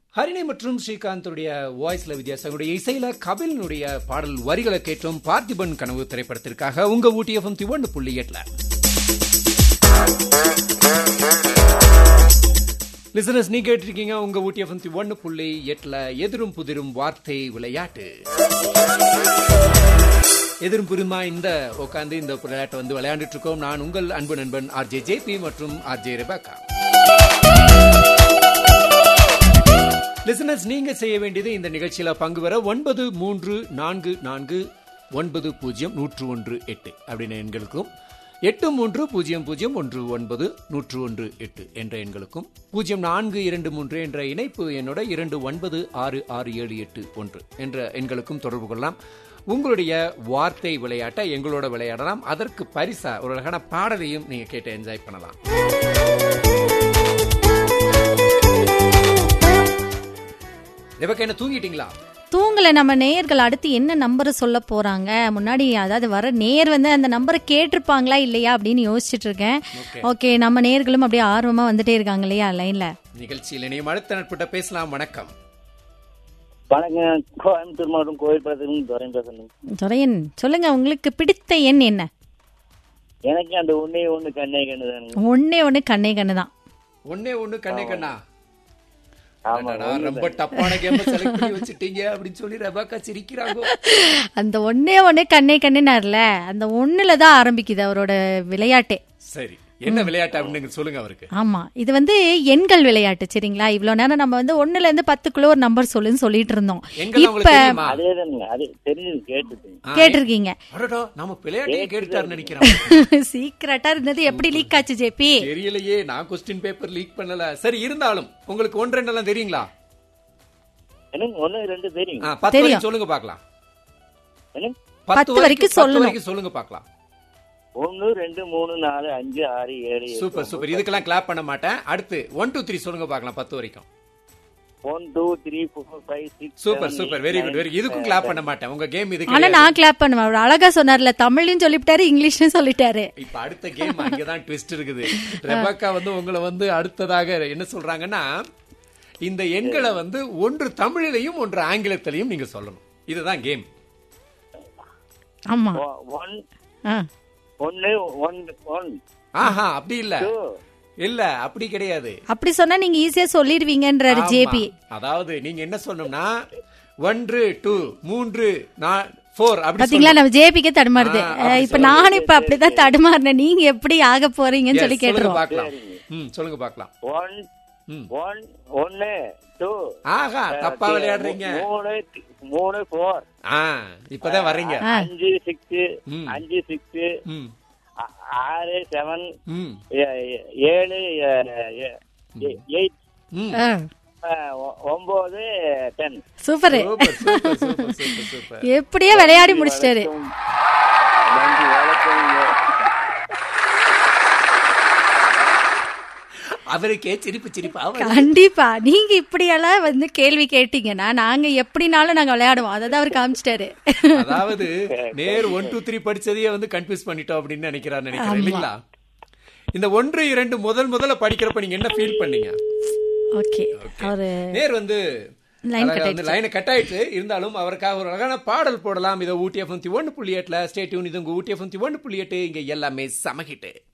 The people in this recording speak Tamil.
ஹரிணி மற்றும் ஸ்ரீகாந்துடைய வாய்ஸ்ல வித்தியாசங்களுடைய இசையில கபிலனுடைய பாடல் வரிகளை கேட்டோம் பார்த்திபன் கனவு திரைப்படத்திற்காக உங்க ஊட்டி எஃப்எம் திவொன்று புள்ளி எட்டுல லிசனர்ஸ் நீ கேட்டிருக்கீங்க உங்க ஊட்டி எஃப்எம் ஒன்னு புள்ளி எட்டுல எதிரும் புதிரும் வார்த்தை விளையாட்டு எதிரும் புதிருமா இந்த உட்காந்து இந்த விளையாட்டை வந்து விளையாண்டுட்டு இருக்கோம் நான் உங்கள் அன்பு நண்பன் ஆர்ஜே ஜேபி மற்றும் ஆர்ஜே ரெபாக்கா லிசனர்ஸ் நீங்க செய்ய வேண்டியது இந்த நிகழ்ச்சியில பங்கு பெற ஒன்பது மூன்று நான்கு நான்கு ஒன்பது பூஜ்ஜியம் நூற்று ஒன்று எட்டு அப்படின்னு எண்களுக்கும் எட்டு மூன்று பூஜ்ஜியம் பூஜ்ஜியம் ஒன்று ஒன்பது நூற்று ஒன்று எட்டு என்ற எண்களுக்கும் பூஜ்ஜியம் நான்கு இரண்டு மூன்று என்ற இணைப்பு என்னோட இரண்டு ஒன்பது ஆறு ஆறு ஏழு எட்டு ஒன்று என்ற எண்களுக்கும் தொடர்பு கொள்ளலாம் உங்களுடைய வார்த்தை விளையாட்டை எங்களோட விளையாடலாம் அதற்கு பரிசா ஒரு அழகான பாடலையும் நீங்க கேட்டு என்ஜாய் பண்ணலாம் ரெபக்கா என்ன தூங்கிட்டீங்களா தூங்கல நம்ம நேயர்கள் அடுத்து என்ன நம்பரை சொல்ல போறாங்க முன்னாடி அதாவது வர நேயர் வந்து அந்த நம்பரை கேட்டிருப்பாங்களா இல்லையா அப்படின்னு யோசிச்சுட்டு இருக்கேன் ஓகே நம்ம நேயர்களும் அப்படியே ஆர்வமா வந்துட்டே இருக்காங்க இல்லையா லைன்ல நிகழ்ச்சியில் இணையும் அடுத்த நட்புட்ட பேசலாம் வணக்கம் வணக்கம் கோயம்புத்தூர் மாவட்டம் கோயில்புரத்துலேருந்து துறையும் பேசணும் துரையன் சொல்லுங்க உங்களுக்கு பிடித்த எண் என்ன எனக்கு அந்த ஒன்னே ஒண்ணு கண்ணே கண்ணு தானுங்க ஒன்னே ஒண்ணு கண்ணே கண்ணு தான் ஒன்னே ஒண்ணு கண்ணே கண்ணா ஆமா அடடா, ரொம்ப டப்பான கேம் செலக்ட் பண்ணி வச்சுட்டீங்க அப்படின்னு சொல்லி ரெபாக்கா சிரிக்கிறாங்க அந்த ஒன்னே ஒண்ணு கண்ணே கண்ணுனார்ல அந்த ஒண்ணுல தான் ஆரம்பிக்குது அவரோட விளையாட்டே சரி என்ன விளையாட்டு அப்படின்னு சொல்லுங்க அவருக்கு ஆமா இது வந்து எண்கள் விளையாட்டு சரிங்களா இவ்வளவு நேரம் நம்ம வந்து ஒண்ணுல இருந்து பத்துக்குள்ள ஒரு நம்பர் சொல்லுன்னு சொல்லிட்டு இருந்தோம் எங்கெல்லாம் உங்களுக்கு இப்ப தெரியுமா அதே தானுங்க அது தெரிஞ்சது கேட்டுட்டு ஆ, கேட்டிருக்கீங்க அடடா நாம விளையாட்டையே கேட்டுட்டாருன்னு நினைக்கிறேன் சீக்கிரட்டா இருந்தது எப்படி லீக் ஆச்சு ஜேபி தெரியலையே நான் கொஸ்டின் பேப்பர் லீக் பண்ணல சரி இருந்தாலும் உங்களுக்கு ஒன்று ரெண்டெல்லாம் தெரியுங்களா எனக்கு ஒண்ணு ரெண்டு தெரியும் ஆ, பத்து வரைக்கும் சொல்லுங்க பாக்கலாம் எனக்கு பத்து வரைக்கும் சொல்லணும். வரைக்கும் சொல்லுங்க பாக்கலாம் ஒன்னு ரெண்டு மூணு நாலு அஞ்சு ஆறு ஏழு எட்டு, சூப்பர் சூப்பர் இதுக்கெல்லாம் கிளாப் பண்ண மாட்டேன் அடுத்து ஒன் டூ த்ரீ சொல்லுங்க பாக்கலாம் பத்து வரைக்கும் one two three four five six super super very good very இதுக்கும் கிளாப் பண்ண மாட்டேன் உங்க கேம் இது ஆனா கிடையாது. நான் கிளாப் பண்ணுவேன் அவர் அழகா சொன்னார்ல தமிழ்லயும் சொல்லிவிட்டாரு இங்கிலீஷ்லயும் சொல்லிட்டாரு இப்ப அடுத்த கேம் அங்கதான் ட்விஸ்ட் இருக்குது ரெபக்கா வந்து உங்களை வந்து அடுத்ததாக என்ன சொல்றாங்கன்னா இந்த எண்களை வந்து ஒன்று தமிழிலையும் ஒன்று ஆங்கிலத்திலையும் நீங்க சொல்லணும் இதுதான் கேம் ஆமா ஒன் ஆ. ஒன்னு ஒன் ஒன் ஆஹா அப்படி இல்ல டூ இல்ல அப்படி கிடையாது அப்படி சொன்னா நீங்க ஈஸியா சொல்லிடுவீங்கன்றாரு ஆமா. ஜேபி அதாவது நீங்க என்ன சொல்லணும்னா ஒன்று டூ மூன்று ஃபோர் அப்படி பாத்தீங்களா நம்ம ஜேபிக்கு தடுமாறுது ஆ, அப்படி அஹ், இப்ப நானும் இப்ப அப்படிதான் தடுமாறினேன் நீங்க எப்படி ஆக போறீங்கன்னு சொல்லி சொல்லுங்க கேட்டுருவோம் பாக்கலாம் ம் சொல்லுங்க பாக்கலாம் ஒன் ம். ஒன் ஒன்னு டூ ஆஹா தப்பா விளையாடுறீங்க மூணு மூணு ஃபோர் ஆ இப்பதான் வர்றீங்க அஞ்சு சிக்ஸ் ம். அஞ்சு சிக்ஸ் ம் ஆறு செவன் ம் ஏழு எயிட் ம் ஆ, ஒன்பது ten super super super super super super எப்படியோ விளையாடி முடிச்சிட்டாரு நன்றி வணக்கம் அவருக்கே சிரிப்பு சிரிப்பா வருது. கண்டிப்பா நீங்க இப்படியெல்லாம் வந்து கேள்வி கேட்டீங்கன்னா நாங்க எப்படினாலும் நாங்க விளையாடுவோம் அதை தான் அவர் காமிச்சிட்டாரு அதாவது நேர் ஒன் டூ த்ரீ படிச்சதையே வந்து கன்ஃபியூஸ் பண்ணிட்டோம் அப்படின்னு நினைக்கிறார் நினைக்கிறேன் இல்லைங்களா இந்த ஒன்று இரண்டு முதல் முதல்ல படிக்கிறப்ப நீங்க என்ன ஃபீல் பண்ணீங்க ஓகே அவரு நேர் வந்து Line அழகா வந்து லைனை கட் ஆயிட்டு இருந்தாலும் அவருக்காக ஒரு அழகான பாடல் போடலாம் இதை ஊட்டி எஃப்எம் ஒன்று புள்ளி எட்டுல ஸ்டேட்யூன் இது உங்க ஊட்டி எஃப்எம் ஒன்று புள்ளி எட்டு இங்க எல்லாமே சமகிட்டு